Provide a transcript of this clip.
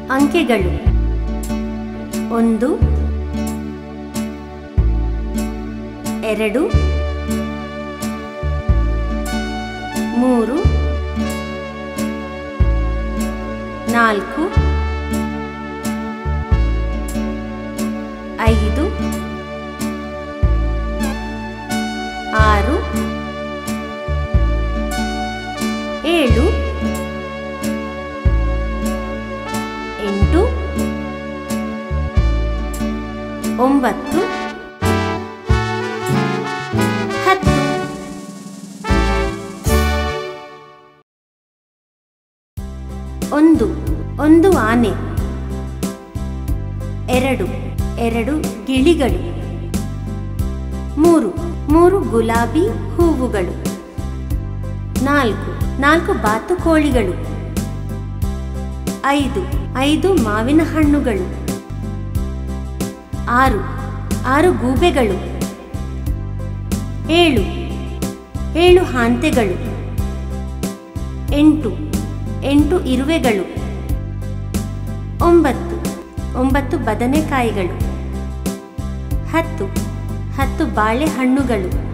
ಅಂಕೆಗಳು ಒಂದು ಎರಡು ಮೂರು ನಾಲ್ಕು ಐದು ಆರು ಏಳು ಎಂಟು ಒಂಬತ್ತು ಹತ್ತು ಒಂದು ಒಂದು ಆನೆ ಎರಡು ಎರಡು ಗಿಳಿಗಳು ಮೂರು ಮೂರು ಗುಲಾಬಿ ಹೂವುಗಳು ನಾಲ್ಕು ನಾಲ್ಕು ಬಾತುಕೋಳಿಗಳು ಐದು ಐದು ಮಾವಿನ ಹಣ್ಣುಗಳು ಆರು ಆರು ಗೂಬೆಗಳು ಏಳು ಏಳು ಹಾಂತೆಗಳು ಎಂಟು ಎಂಟು ಇರುವೆಗಳು ಒಂಬತ್ತು ಒಂಬತ್ತು ಬದನೆಕಾಯಿಗಳು ಹತ್ತು ಹತ್ತು ಬಾಳೆಹಣ್ಣುಗಳು